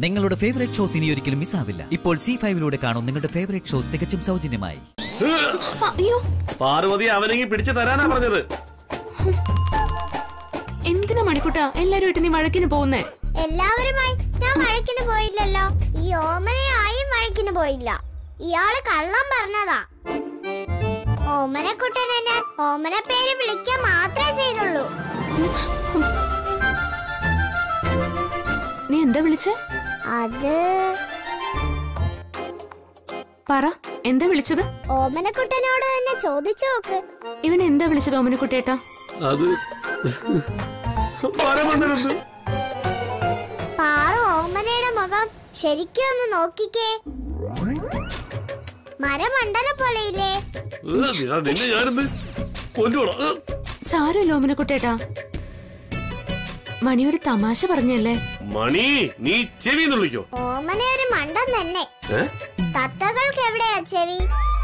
നിങ്ങളുടെ favourite shows ഇനി ഒരിക്കലും മിസ്സാവില്ല ഇപ്പോൾ സി ഫൈവിലൂടെ കാണും നിങ്ങളുടെ ഫേവറേറ്റ് ഷോ തികച്ചും സൗജന്യമായി അയ്യോ പാർവതി അവനെങ്കിൽ പിടിച്ചു തരാനാ പറഞ്ഞത് എന്തിനാ മണിക്കുട്ട എല്ലാരുമായിട്ട് നീ വഴക്കിന് പോകുന്നേ എല്ലാവരുമായി ഞാൻ മഴക്കിന് പോയില്ലല്ലോ ഈ ഓമനയായി മഴക്കിന് പോയില്ല ഇയാള് കള്ളം പറഞ്ഞതാ ഓമനക്കുട്ടനെ ഞാൻ ഓമന പേര് വിളിക്കാൻ മാത്രമേ ചെയ്തുള്ളൂ നീ എന്താ വിളിച്ചേ അത് പറ എന്താ വിളിച്ചത് ഓമനക്കുട്ടനോട് തന്നെ ചോദിച്ചു നോക്ക് ഇവൻ എന്താ വിളിച്ചത് ഓമനക്കുട്ടേട്ടാ അത് മരമണ്ടനെന്ന് പാറ ഓമനയുടെ മുഖം ശരിക്കും ഒന്ന് നോക്കിക്കേ മരമണ്ടനെ പോലെയില്ലേ ഏ, നിന്നെ- നിന്നെ ഞാനിന്ന് കൊല്ലുവോടാ ഏ. സാരമില്ല ഓമനക്കുട്ടേട്ടാ മണി ഒരു തമാശ പറഞ്ഞല്ലേ മണി നീ ചെവി വിളിക്കോ ഓമന ഒരു മണ്ടൻ തന്നെ ഏ തത്തകൾക്ക് എവിടെയാ ചെവി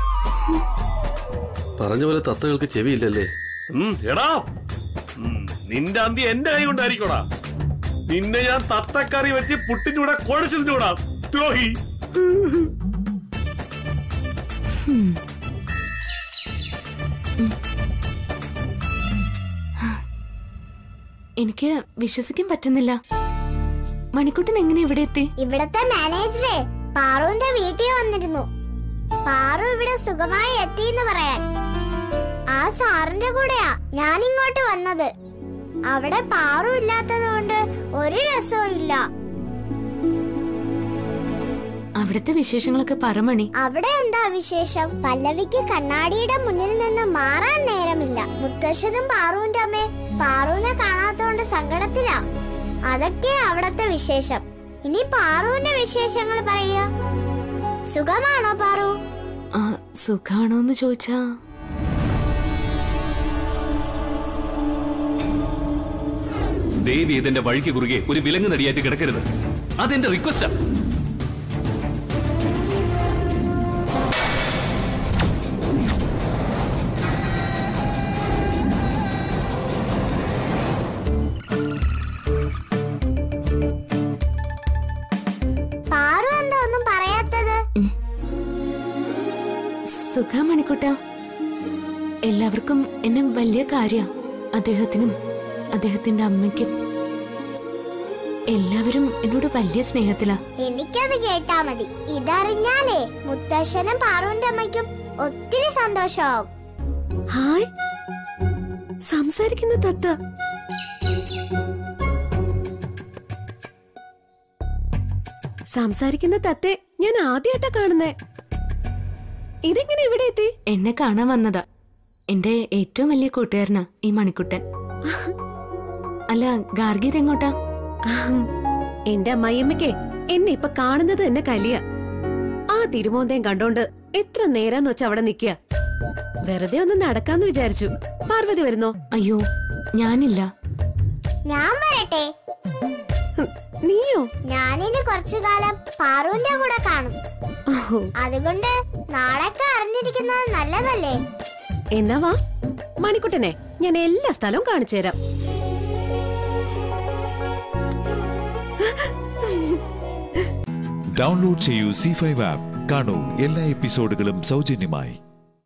പറഞ്ഞ പോലെ തത്തകൾക്ക് ചെവിയില്ലല്ലേ ഉം, എടാ ഉം, നിന്റെ അന്തി എന്റെ കൈ കൊണ്ടായിരിക്കോടാ നിന്നെ ഞാൻ തത്തക്കറി വെച്ച് പുട്ടിന്റെ കൂടെ കുഴച്ചതിന്റെ കൂടാ ദ്രോഹി എനിക്ക് വിശ്വസിക്കാൻ പറ്റുന്നില്ല മണിക്കുട്ടൻ എങ്ങനെ ഇവിടെ എത്തി ഇവിടത്തെ മാനേജറെ പാറുവിന്റെ വീട്ടിൽ വന്നിരുന്നു പാറു ഇവിടെ സുഖമായി എത്തിയെന്ന് പറയാൻ ആ സാറിന്റെ കൂടെയാ ഞാൻ ഇങ്ങോട്ട് വന്നത് അവിടെ പാറു ഇല്ലാത്തത് കൊണ്ട് ഒരു രസവും ഇല്ല അവിടുത്തെ വിശേഷങ്ങളൊക്കെ പറ മണി അവിടെ എന്താ വിശേഷം പല്ലവിക്ക് കണ്ണാടിയുടെ മുന്നിൽ നിന്ന് മാറാൻ നേരമില്ല മുത്തശ്ശനും പാറുവിന്റെ അമ്മേ പാറുവിനെ കാണാത്തോണ്ട് സങ്കടത്തിലാ അതൊക്കെ അവിടത്തെ വിശേഷം ഇനി പാറുവിന്റെ വിശേഷങ്ങൾ പറയുക സുഖമാണോ പാറു ആ സുഖാണോന്ന് ചോദിച്ചാ ദേവി ഇതിന്റെ വഴിക്ക് കുറുകെ ഒരു വിലങ്ങ് നടിയായിട്ട് കിടക്കരുത് അതെന്റെ റിക്വസ്റ്റാ പാറു എന്താ ഒന്നും പറയാത്തത് സുഖാ മണിക്കുട്ട എല്ലാവർക്കും എന്നെ വലിയ കാര്യ അദ്ദേഹത്തിനും അദ്ദേഹത്തിന്റെ അമ്മയ്ക്കും എല്ലാവരും എന്നോട് വലിയ സ്നേഹത്തിലാ എനിക്കത് കേട്ടാ മതി ഇതറിഞ്ഞാലേ മുത്തശ്ശനും പാറുവിന്റെ അമ്മയ്ക്കും ഒത്തിരി സന്തോഷമാവും ഹായ് സംസാരിക്കുന്ന തത്ത സംസാരിക്കുന്ന തത്തെ ഞാൻ ആദ്യമായിട്ടാ കാണുന്നേ ഇതെങ്ങനെ ഇവിടെ എത്തി എന്നെ കാണാൻ വന്നതാ എന്റെ ഏറ്റവും വലിയ കൂട്ടുകാരനാ ഈ മണിക്കുട്ടൻ അല്ല ഗാർഗി ഇതെങ്ങോട്ടാ ആഹും. എന്റെ അമ്മായിയമ്മയ്ക്ക് എന്നെ ഇപ്പൊ കാണുന്നത് തന്നെ കലിയ ആ തിരുമോന്തയും കണ്ടോണ്ട് എത്ര നേരാന്ന് വെച്ച അവിടെ നിക്കുക വെറുതെ ഒന്ന് നടക്കാന്ന് വിചാരിച്ചു പാർവതി വരുന്നോ അയ്യോ ഞാനില്ല ഞാൻ വരട്ടെ ഹും, നീയോ ഞാനിനി കുറച്ചു കാലം പാറുവിന്റെ കൂടെ കാണും ഓഹോ അതുകൊണ്ട് നാളൊക്കെ അറിഞ്ഞിരിക്കുന്നത് നല്ലതല്ലേ എന്നാ വാ മണിക്കുട്ടനെ ഞാൻ എല്ലാ സ്ഥലവും കാണിച്ചു തരാം ഡൗൺലോഡ് ചെയ്യൂ സി ഫൈവ് ആപ്പ് കാണൂ എല്ലാ എപ്പിസോഡുകളും സൗജന്യമായി